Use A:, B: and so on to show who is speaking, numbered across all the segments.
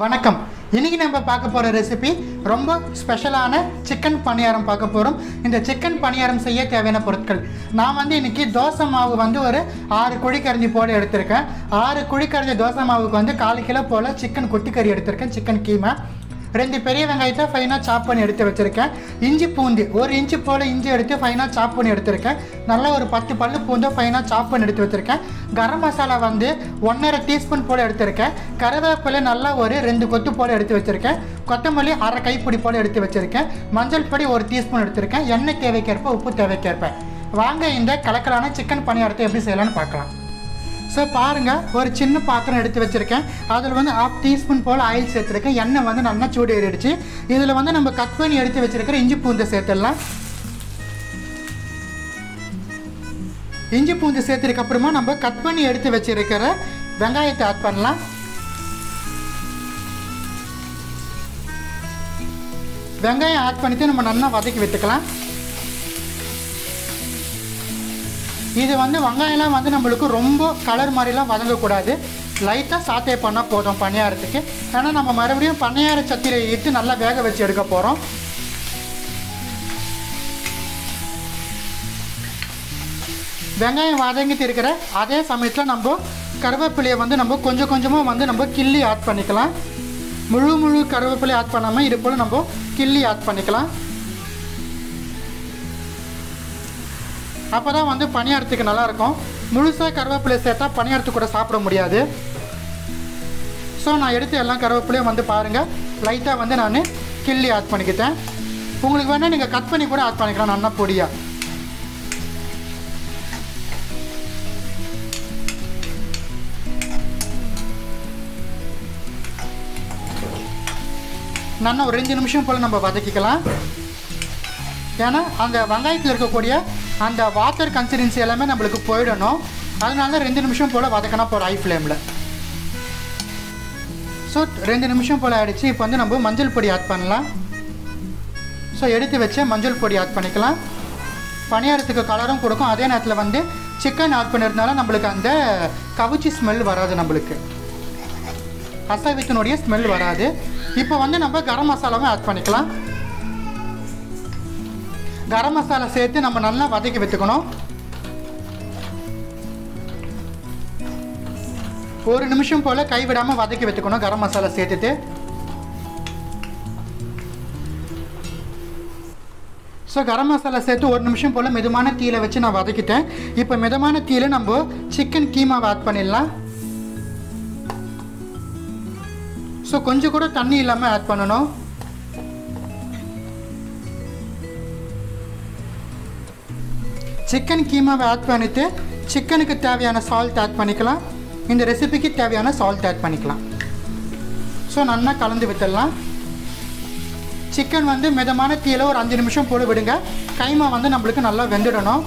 A: வணக்கம் இன்னைக்கு நம்ம பார்க்க போகிற ரெசிபி ரொம்ப ஸ்பெஷலான சிக்கன் பணியாரம் பார்க்க போகிறோம் இந்த சிக்கன் பணியாரம் செய்ய தேவையான பொருட்கள் நான் வந்து இன்னைக்கு தோசை மாவு வந்து ஒரு ஆறு குழிக்கரண்டி போல எடுத்திருக்கேன் ஆறு குழிக்கரண்டி தோசை மாவுக்கு வந்து கால் கிலோ போல் சிக்கன் கொட்டிக்கறி எடுத்திருக்கேன் சிக்கன் கீமா ரெண்டு பெரிய வெங்காயத்தை ஃபைனாக சாப் பண்ணி எடுத்து வச்சுருக்கேன் இஞ்சி பூண்டு ஒரு இன்ச்சு போல் இஞ்சி எடுத்து ஃபைனாக சாப் பண்ணி எடுத்திருக்கேன் நல்லா ஒரு பத்து பல்லு பூண்டை ஃபைனாக சாப் பண்ணி எடுத்து வச்சுருக்கேன் கரம் மசாலா வந்து ஒன்றரை டீஸ்பூன் போல் எடுத்திருக்கேன் கருவேப்பிலை நல்லா ஒரு ரெண்டு கொத்து போல் எடுத்து வச்சுருக்கேன் கொத்தமல்லி அரை கைப்பிடி போல் எடுத்து வச்சுருக்கேன் மஞ்சள் பொடி ஒரு டீஸ்பூன் எடுத்திருக்கேன் எண்ணெய் தேவைக்கேற்ப உப்பு தேவைக்கேற்ப வாங்க இந்த கலக்கலான சிக்கன் பணியாரத்தை எப்படி செய்யலாம்னு பார்க்கலாம் ஸோ பாருங்கள் ஒரு சின்ன பாத்திரம் எடுத்து வச்சுருக்கேன் அதில் வந்து ஹாஃப் டீஸ்பூன் போல் ஆயில் சேர்த்துருக்கேன் எண்ணெய் வந்து நல்லா சூடு ஏறிடுச்சு இதில் வந்து நம்ம கட் பண்ணி எடுத்து வச்சுருக்கிற இஞ்சி பூண்டு சேர்த்துடலாம் இஞ்சி பூண்டு சேர்த்ததுக்கு அப்புறமா நம்ம கட் பண்ணி எடுத்து வச்சிருக்கிற வெங்காயத்தை ஆட் பண்ணலாம் வெங்காயம் ஆட் பண்ணிட்டு நம்ம நல்லா வதக்கி விட்டுக்கலாம் இது வந்து வெங்காயம்லாம் வந்து நம்மளுக்கு ரொம்ப கலர் மாதிரிலாம் வதங்கக்கூடாது லைட்டாக சாத்தே பண்ணால் போதும் பணியாரத்துக்கு ஏன்னா நம்ம மறுபடியும் பணியார சத்தியில் இட்டு நல்லா வேக வச்சு எடுக்க போகிறோம் வெங்காயம் வதங்கிட்டு இருக்கிற அதே சமயத்தில் நம்ம கருவேப்பிலையை வந்து நம்ம கொஞ்சம் கொஞ்சமாக வந்து நம்ம கிள்ளி ஆட் பண்ணிக்கலாம் முழு முழு கருவேப்பிலை ஆட் பண்ணாமல் இது போல் நம்ம கிள்ளி ஆட் பண்ணிக்கலாம் அப்போ தான் வந்து பணியாரத்துக்கு நல்லாயிருக்கும் முழுசாக கருவேப்பிலை சேர்த்தா பணியாரத்துக்கு கூட சாப்பிட முடியாது ஸோ நான் எடுத்து எல்லாம் கருவேப்பிலையும் வந்து பாருங்கள் லைட்டாக வந்து நான் கிள்ளி ஆட் பண்ணிக்கிட்டேன் உங்களுக்கு வேணால் நீங்கள் கட் பண்ணி கூட ஆட் பண்ணிக்கலாம் நல்லா பொடியாக நல்லா ஒரு ரெண்டு நிமிஷம் போல் நம்ம வதக்கிக்கலாம் ஏன்னா அந்த வெங்காயத்தில் இருக்கக்கூடிய அந்த வாட்டர் கன்சிடென்சி எல்லாமே நம்மளுக்கு போயிடணும் அதனால தான் ரெண்டு நிமிஷம் போல் வதக்கினா போகிற ஹை ஃப்ளேமில் ஸோ ரெண்டு நிமிஷம் போல் ஆகிடுச்சு இப்போ வந்து நம்ம மஞ்சள் பொடி ஆட் பண்ணலாம் ஸோ எடுத்து வச்சு மஞ்சள் பொடி ஆட் பண்ணிக்கலாம் பணியாரத்துக்கு கலரும் கொடுக்கும் அதே நேரத்தில் வந்து சிக்கன் ஆட் பண்ணிருந்தாலும் நம்மளுக்கு அந்த கவுச்சி ஸ்மெல் வராது நம்மளுக்கு அசைவத்தினுடைய ஸ்மெல் வராது இப்போ வந்து நம்ம கரம் மசாலாவும் ஆட் பண்ணிக்கலாம் கரம் மசாலா சேர்த்து நம்ம நல்லா வதக்கி வச்சுக்கணும் ஒரு நிமிஷம் போல் கைவிடாமல் வதக்கி வச்சுக்கணும் கரம் மசாலா சேர்த்துட்டு ஸோ கரம் மசாலா சேர்த்து ஒரு நிமிஷம் போல் மிதமான தீயில வச்சு நான் வதக்கிட்டேன் இப்போ மிதமான தீயில நம்ம சிக்கன் கீமாவை ஆட் பண்ணிடலாம் ஸோ கொஞ்சம் கூட தண்ணி இல்லாமல் ஆட் பண்ணணும் சிக்கன் கீமாவை ஆட் பண்ணிவிட்டு சிக்கனுக்கு தேவையான சால்ட் ஆட் பண்ணிக்கலாம் இந்த ரெசிபிக்கு தேவையான சால்ட் ஆட் பண்ணிக்கலாம் ஸோ நல்லா கலந்து விட்டுடலாம் சிக்கன் வந்து மிதமான தீயில் ஒரு அஞ்சு நிமிஷம் போட்டு விடுங்க கைமா வந்து நம்மளுக்கு நல்லா வெந்துடணும்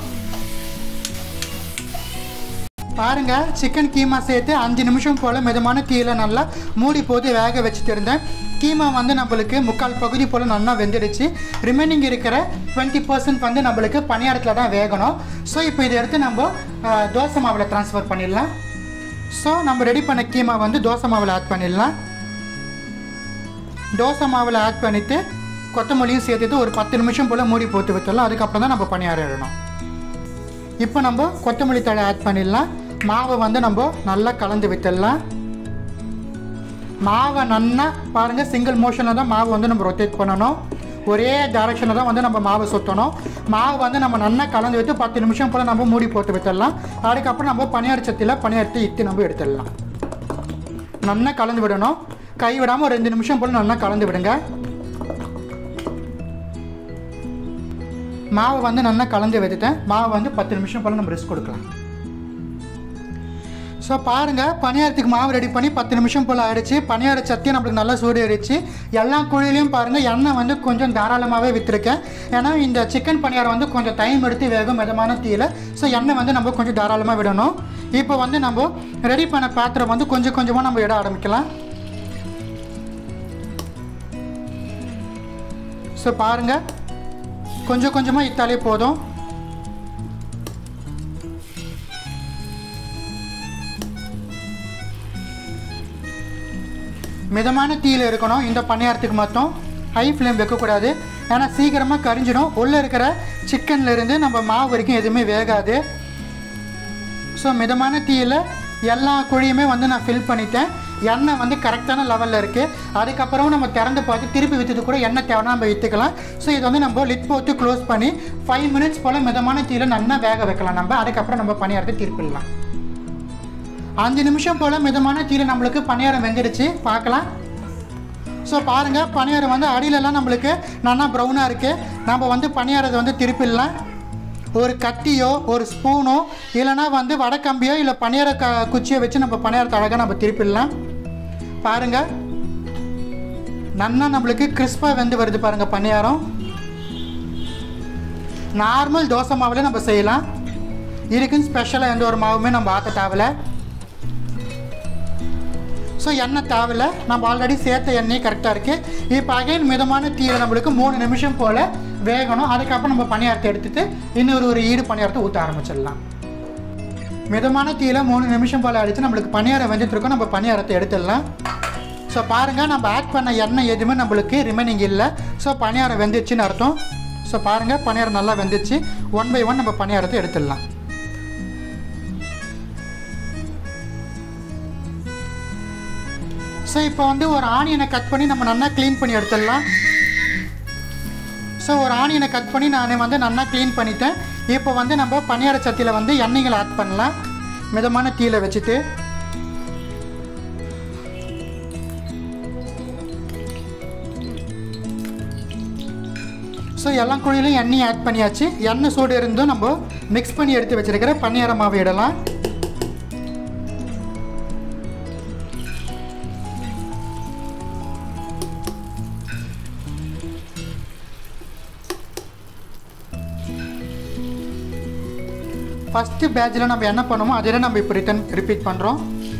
A: பாருங்க சிக்கன் கீமா சேர்த்து அஞ்சு நிமிஷம் போல் மிதமான தீயில் நல்லா மூடி போட்டு வேக வச்சுட்டு இருந்தேன் கீமா வந்து நம்மளுக்கு முக்கால் பகுதி போல் நல்லா வெந்துடுச்சு ரிமைனிங் இருக்கிற டுவெண்ட்டி பர்சன்ட் வந்து நம்மளுக்கு பணியாரத்தில் தான் வேகணும் ஸோ இப்போ இதை எடுத்து நம்ம அஹ், தோசை மாவில் ட்ரான்ஸ்ஃபர் பண்ணிடலாம் ஸோ நம்ம ரெடி பண்ண கீமா வந்து தோசை மாவில் ஆட் பண்ணிடலாம் தோசை மாவில் ஆட் பண்ணிவிட்டு கொத்தமல்லியும் சேர்த்துட்டு ஒரு பத்து நிமிஷம் போல் மூடி போட்டு விட்டுடலாம் அதுக்கப்புறம் தான் நம்ம பணியாரம் இடணும் இப்போ நம்ம கொத்தமல்லி தழை ஆட் பண்ணிடலாம் மாவை வந்து நம்ம நல்லா கலந்து விட்டுடலாம் மாவை நல்லா பாருங்கள் சிங்கிள் மோஷனில் தான் மாவு வந்து நம்ம ரொட்டேட் பண்ணணும் ஒரே டைரக்ஷனில் தான் வந்து நம்ம மாவை சுற்றணும் மாவு வந்து நம்ம நல்லா கலந்து விட்டு பத்து நிமிஷம் போல் நம்ம மூடி போட்டு விட்டுடலாம் அதுக்கப்புறம் நம்ம பனியார சட்டியில் பனியாரத்தை இட்டு நம்ம எடுத்துடலாம் நல்லா கலந்து விடணும் கை விடாமல் ஒரு ரெண்டு நிமிஷம் போல் நல்லா கலந்து விடுங்க மாவை வந்து நல்லா கலந்து விட்டுட்டேன் மாவை வந்து பத்து நிமிஷம் போல் நம்ம ரெஸ்ட் கொடுக்கலாம் ஸோ பாருங்கள் பணியாரத்துக்கு மாவு ரெடி பண்ணி பத்து நிமிஷம் போல் ஆயிடுச்சு பணியார சத்தியும் நம்மளுக்கு நல்லா சூடு ஏறிச்சு எல்லா குழிலையும் பாருங்கள் எண்ணெய் வந்து கொஞ்சம் தாராளமாகவே விற்றுருக்கேன் ஏன்னா இந்த சிக்கன் பணியாரம் வந்து கொஞ்சம் டைம் எடுத்து வேகும் மிதமான தீயில் ஸோ எண்ணெய் வந்து நம்ம கொஞ்சம் தாராளமாக விடணும் இப்போ வந்து நம்ம ரெடி பண்ண பாத்திரம் வந்து கொஞ்சம் கொஞ்சமாக நம்ம இட ஆரம்பிக்கலாம் ஸோ பாருங்கள் கொஞ்சம் கொஞ்சமாக இத்தாலே போதும் மிதமான தீயில் இருக்கணும் இந்த பணியாரத்துக்கு மட்டும் ஹை ஃப்ளேம் வைக்கக்கூடாது ஏன்னா சீக்கிரமாக கரிஞ்சிடும் உள்ளே இருக்கிற சிக்கன்ல இருந்து நம்ம மாவு வரைக்கும் எதுவுமே வேகாது ஸோ மிதமான தீயில் எல்லா குழியுமே வந்து நான் ஃபில் பண்ணிட்டேன் எண்ணெய் வந்து கரெக்டான லெவலில் இருக்குது அதுக்கப்புறம் நம்ம திறந்து பார்த்து திருப்பி விற்றுட்டு கூட எண்ணெய் தேவைன்னா நம்ம விற்றுக்கலாம் ஸோ இது வந்து நம்ம லிட் போட்டு க்ளோஸ் பண்ணி ஃபைவ் மினிட்ஸ் போல் மிதமான தீயில் நல்லா வேக வைக்கலாம் நம்ம அதுக்கப்புறம் நம்ம பணியாரத்தை திருப்பிடலாம் அஞ்சு நிமிஷம் போல் மிதமான தீயில் நம்மளுக்கு பணியாரம் வெந்துடுச்சு பார்க்கலாம் ஸோ பாருங்கள் பணியாரம் வந்து அடியிலலாம் நம்மளுக்கு நல்லா ப்ரௌனாக இருக்குது நம்ம வந்து பணியாரத்தை வந்து திருப்பிடலாம் ஒரு கத்தியோ ஒரு ஸ்பூனோ இல்லைனா வந்து வடக்கம்பியோ இல்லை பணியார க குச்சியோ வச்சு நம்ம பணியாரத்தை அழகாக நம்ம திருப்பிடலாம் பாருங்கள் நல்லா நம்மளுக்கு கிறிஸ்பாக வெந்து வருது பாருங்கள் பணியாரம் நார்மல் தோசை மாவுல நம்ம செய்யலாம் இதுக்குன்னு ஸ்பெஷலாக எந்த ஒரு மாவுமே நம்ம ஆக்க தேவையில்ல ஸோ எண்ணெய் தேவையில்ல நம்ம ஆல்ரெடி சேர்த்த எண்ணெய் கரெக்டாக இருக்குது இப்போ அகைன் மிதமான தீயில் நம்மளுக்கு மூணு நிமிஷம் போல் வேகணும் அதுக்கப்புறம் நம்ம பணியாரத்தை எடுத்துட்டு இன்னொரு ஒரு ஈடு பணியாரத்தை ஊற்ற ஆரம்பிச்சிடலாம் மிதமான தீயில் மூணு நிமிஷம் போல் அடித்து நம்மளுக்கு பணியாரம் வெந்துட்டுருக்கோம் நம்ம பணியாரத்தை எடுத்துடலாம் ஸோ பாருங்கள் நம்ம ஆட் பண்ண எண்ணெய் எதுவுமே நம்மளுக்கு ரிமைனிங் இல்லை ஸோ பணியாரம் வெந்துச்சுன்னு அர்த்தம் ஸோ பாருங்கள் பணியாரம் நல்லா வெந்துச்சு ஒன் பை ஒன் நம்ம பணியாரத்தை எடுத்துடலாம் ஸோ இப்போ வந்து ஒரு ஆனியனை கட் பண்ணி நம்ம நல்லா க்ளீன் பண்ணி எடுத்துடலாம் ஸோ ஒரு ஆனியனை கட் பண்ணி நான் வந்து நல்லா க்ளீன் பண்ணிட்டேன் இப்போ வந்து நம்ம பணியார சட்டியில் வந்து எண்ணெய்களை ஆட் பண்ணலாம் மிதமான தீயில வச்சுட்டு ஸோ எல்லா குழியிலும் எண்ணெய் ஆட் பண்ணியாச்சு எண்ணெய் சூடு இருந்தும் நம்ம மிக்ஸ் பண்ணி எடுத்து வச்சிருக்கிற பணியார மாவு இடலாம் ஃபஸ்ட்டு பேட்சில் நம்ம என்ன பண்ணுமோ அதில் நம்ம இப்போ ரிட்டன் ரிப்பீட் பண்ணுறோம்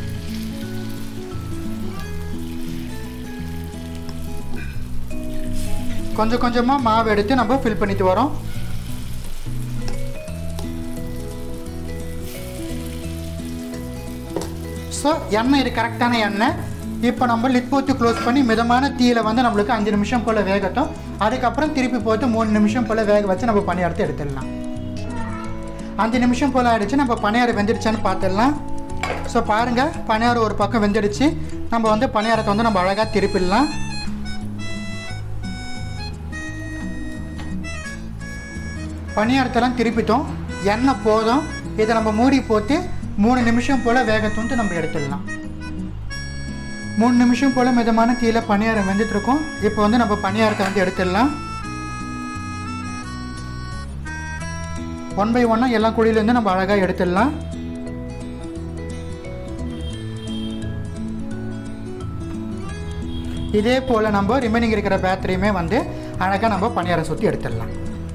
A: கொஞ்சம் கொஞ்சமாக மாவு எடுத்து நம்ம ஃபில் பண்ணிட்டு வரோம் ஸோ எண்ணெய் இது கரெக்டான எண்ணெய் இப்போ நம்ம லிட் போட்டு க்ளோஸ் பண்ணி மிதமான தீயில வந்து நம்மளுக்கு அஞ்சு நிமிஷம் போல் வேகட்டும் அதுக்கப்புறம் திருப்பி போட்டு மூணு நிமிஷம் போல் வேக வச்சு நம்ம பணியாரத்தை எடுத்துடலாம் அஞ்சு நிமிஷம் போல் ஆயிடுச்சு நம்ம பணியாரம் வெந்துடுச்சான்னு பார்த்துடலாம் ஸோ பாருங்கள் பணியாரம் ஒரு பக்கம் வெந்துடுச்சு நம்ம வந்து பணியாரத்தை வந்து நம்ம அழகாக திருப்பிடலாம் பணியாரத்தெல்லாம் திருப்பிட்டோம் எண்ணெய் போதும் இதை நம்ம மூடி போட்டு மூணு நிமிஷம் போல் வேகத்துன்ட்டு நம்ம எடுத்துடலாம் மூணு நிமிஷம் போல் மிதமான தீயில பணியாரம் வெந்துட்டுருக்கோம் இப்போ வந்து நம்ம பணியாரத்தை வந்து எடுத்துடலாம் ஒன் பை ஒன்னாக எல்லா குழியிலேருந்து நம்ம அழகாக எடுத்துடலாம் இதே போல் நம்ம ரிமைனிங் இருக்கிற பேட்டரியுமே வந்து அழகாக நம்ம பணியாரம் சுற்றி எடுத்துடலாம்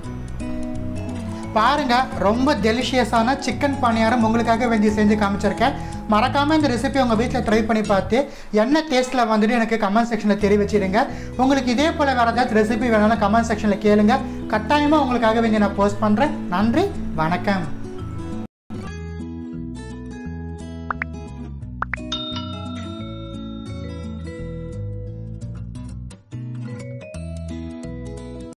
A: பாருங்க ரொம்ப டெலிஷியஸான சிக்கன் பணியாரம் உங்களுக்காக வேண்டி செஞ்சு காமிச்சிருக்கேன் மறக்காமல் இந்த ரெசிபி உங்கள் வீட்டில் ட்ரை பண்ணி பார்த்து என்ன டேஸ்ட்டில் வந்துட்டு எனக்கு கமெண்ட் செக்ஷனில் தெரிவிச்சிடுங்க உங்களுக்கு இதே போல் வேறு ஏதாச்சும் ரெசிபி வேணும்னா கமெண்ட் செக்ஷனில் கேளுங்க கட்டாயமாக உங்களுக்காக வேண்டி நான் போஸ்ட் பண்ணுறேன் நன்றி வணக்கம்